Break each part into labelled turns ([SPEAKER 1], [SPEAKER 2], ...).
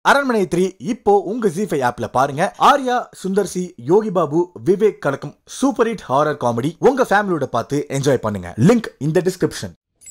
[SPEAKER 1] அரண்மனை த்ரீ இப்போ உங்க ஜி ஃபைவ் ஆப்ல பாருங்க ஆர்யா சுந்தர் சி யோகி பாபு விவேக் கலக்கும் சூப்பர் ஹிட் ஹாரர் காமெடி உங்க ஃபேமிலியோட பார்த்து என்ஜாய் பண்ணுங்க லிங்க் இந்த டிஸ்கிரிப்ஷன்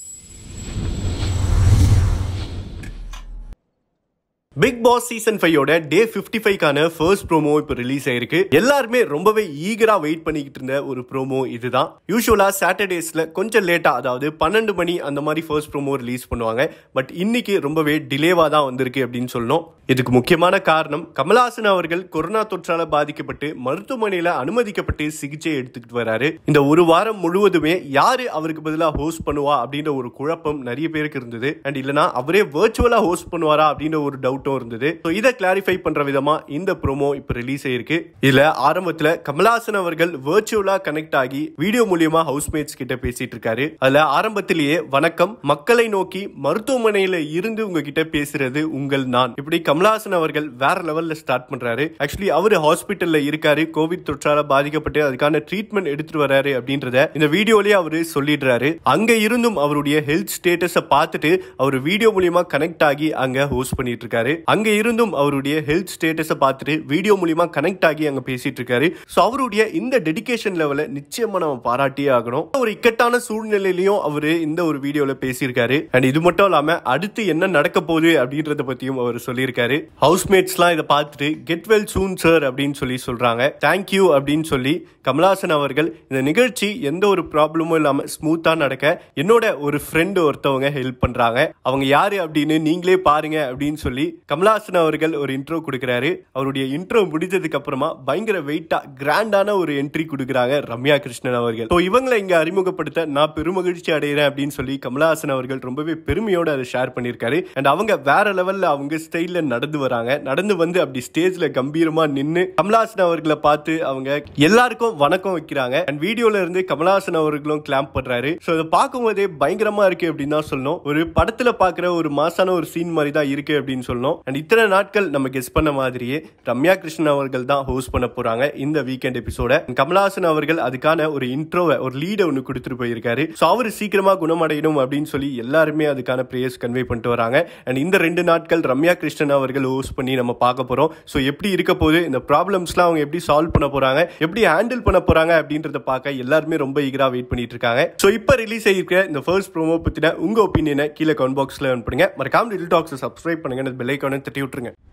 [SPEAKER 2] பிக் பாஸ் சீசன் ஃபைவோட டே ஃபிஃப்டி ஃபைவ்க்கான ஃபர்ஸ்ட் ப்ரோமோ இப்போ ரிலீஸ் ஆயிருக்கு எல்லாருமே ரொம்பவே ஈகரா வெயிட் பண்ணிக்கிட்டு இருந்த ஒரு ப்ரோமோ இதுதான் யூஸ்வலா சாட்டர்டேஸ்ல கொஞ்சம் லேட்டா அதாவது பன்னெண்டு மணி அந்த மாதிரி ஃபர்ஸ்ட் ப்ரோமோ ரிலீஸ் பண்ணுவாங்க பட் இன்னைக்கு ரொம்பவே டிலேவா தான் வந்திருக்கு அப்படின்னு சொல்லணும் இதுக்கு முக்கியமான காரணம் கமலஹாசன் அவர்கள் கொரோனா தொற்றால பாதிக்கப்பட்டு மருத்துவமனையில அனுமதிக்கப்பட்டு சிகிச்சை எடுத்துக்கிட்டு வராரு இந்த ஒரு வாரம் முழுவதுமே யாரு அவருக்கு பதிலாக ஹோஸ்ட் பண்ணுவா அப்படின்ற ஒரு குழப்பம் நிறைய பேருக்கு இருந்தது அண்ட் இல்லனா அவரே வர்ச்சுவலா ஹோஸ்ட் பண்ணுவாரா அப்படின்ற ஒரு டவுட்டும் இருந்தது ஸோ இதை கிளாரிஃபை பண்ற விதமா இந்த ப்ரோமோ இப்போ ரிலீஸ் ஆயிருக்கு இதுல ஆரம்பத்துல கமலஹாசன் அவர்கள் வர்ச்சுவலா கனெக்ட் ஆகி வீடியோ மூலியமா ஹவுஸ்மேட்ஸ் கிட்ட பேசிட்டு இருக்காரு அதுல ஆரம்பத்திலேயே வணக்கம் மக்களை நோக்கி மருத்துவமனையில இருந்து உங்ககிட்ட பேசுறது உங்கள் நான் இப்படி கமலஹாசன் அவர்கள் வேற லெவல்ல ஸ்டார்ட் பண்றாரு ஆக்சுவலி அவரு ஹாஸ்பிட்டல்ல இருக்காரு கோவிட் தொற்றால பாதிக்கப்பட்டு அதுக்கான ட்ரீட்மெண்ட் எடுத்துட்டு வராரு அப்படின்றத இந்த வீடியோலயே அவரு சொல்லிடுறாரு அங்க இருந்தும் அவருடைய ஹெல்த் ஸ்டேட்டஸ பார்த்துட்டு அவர் வீடியோ மூலியமா கனெக்ட் ஆகி அங்க ஹோஸ்ட் பண்ணிட்டு இருக்காரு அங்க இருந்தும் அவருடைய ஹெல்த் ஸ்டேட்டஸ பார்த்துட்டு வீடியோ மூலியமா கனெக்ட் ஆகி அங்க பேசிட்டு இருக்காரு ஸோ அவருடைய இந்த டெடிகேஷன் லெவலை நிச்சயமா நம்ம பாராட்டியே ஆகணும் ஒரு இக்கட்டான சூழ்நிலையிலையும் அவரு இந்த ஒரு வீடியோல பேசியிருக்காரு அண்ட் இது மட்டும் இல்லாம அடுத்து என்ன நடக்க போகுது அப்படின்றத பத்தியும் அவர் சொல்லியிருக்காரு ஹவுஸ்மேட்ஸ்லாம் இதை பார்த்துட்டு கெட் வெல் சூன் சார் அப்படின்னு சொல்லி சொல்றாங்க தேங்க்யூ அப்படின்னு சொல்லி கமலஹாசன் அவர்கள் இந்த நிகழ்ச்சி எந்த ஒரு ப்ராப்ளமும் இல்லாம ஸ்மூத்தா நடக்க என்னோட ஒரு ஃப்ரெண்டு ஒருத்தவங்க ஹெல்ப் பண்றாங்க அவங்க யாரு அப்படின்னு நீங்களே பாருங்க அப்படின்னு சொல்லி கமலஹாசன் அவர்கள் ஒரு இன்ட்ரோ கொடுக்குறாரு அவருடைய இன்ட்ரோ முடிஞ்சதுக்கு அப்புறமா பயங்கர வெயிட்டா கிராண்டான ஒரு என்ட்ரி கொடுக்குறாங்க ரம்யா கிருஷ்ணன் அவர்கள் ஸோ இவங்களை இங்க அறிமுகப்படுத்த நான் பெருமகிழ்ச்சி அடைகிறேன் அப்படின்னு சொல்லி கமலஹாசன் அவர்கள் ரொம்பவே பெருமையோட அதை ஷேர் பண்ணியிருக்காரு அண்ட் அவங்க வேற லெவல்ல அவங்க ஸ்டைல்ல நடந்து வராங்க நடந்து வந்து அப்படி ஸ்டேஜ்ல கம்பீரமா நின்னு கமலஹாசன் அவர்களை பார்த்து அவங்க எல்லாருக்கும் வணக்கம் வைக்கிறாங்க அண்ட் வீடியோல இருந்து கமலஹாசன் அவர்களும் கிளாம்ப் பண்றாரு ஸோ இதை பார்க்கும்போதே பயங்கரமா இருக்கு அப்படின்னு தான் சொல்லணும் ஒரு படத்துல பாக்குற ஒரு மாசான ஒரு சீன் மாதிரி தான் இருக்கு அப்படின்னு சொல்லணும் அண்ட் இத்தனை நாட்கள் நம்ம கெஸ் பண்ண மாதிரியே ரம்யா கிருஷ்ணன் அவர்கள் தான் ஹோஸ்ட் பண்ண போறாங்க இந்த வீக்கெண்ட் எபிசோட கமலஹாசன் அவர்கள் அதுக்கான ஒரு இன்ட்ரோவை ஒரு லீடை ஒன்று கொடுத்துட்டு போயிருக்காரு ஸோ அவர் சீக்கிரமா குணமடையணும் அப்படின்னு சொல்லி எல்லாருமே அதுக்கான ப்ரேயர்ஸ் கன்வே பண்ணிட்டு வராங்க அண்ட் இந்த ரெண்டு நாட்கள் ரம்யா கிருஷ்ணன் அவர்கள் ஹோஸ்ட் பண்ணி நம்ம பார்க்க போறோம் ஸோ எப்படி இருக்க போகுது இந்த ப்ராப்ளம்ஸ்லாம் அவங்க எப்படி சால்வ் பண்ண போறாங்க எப்படி ஹேண்டில் பண்ண போறாங்க அப்படின்றத பார்க்க எல்லாருமே ரொம்ப ஈகரா வெயிட் பண்ணிட்டு இருக்காங்க ஸோ இப்போ ரிலீஸ் ஆகிருக்க இந்த ஃபர்ஸ்ட் ப்ரோமோ பத்தின உங்க ஒப்பீனியனை கீழே கமெண்ட் பாக்ஸ்ல பண்ணுங்க மறக்காம லிட்டில் டாக்ஸ் சப்ஸ்கிரைப் பண்ணுங்க பெல் ஐக்கானை தட்டி விட்டுருங்க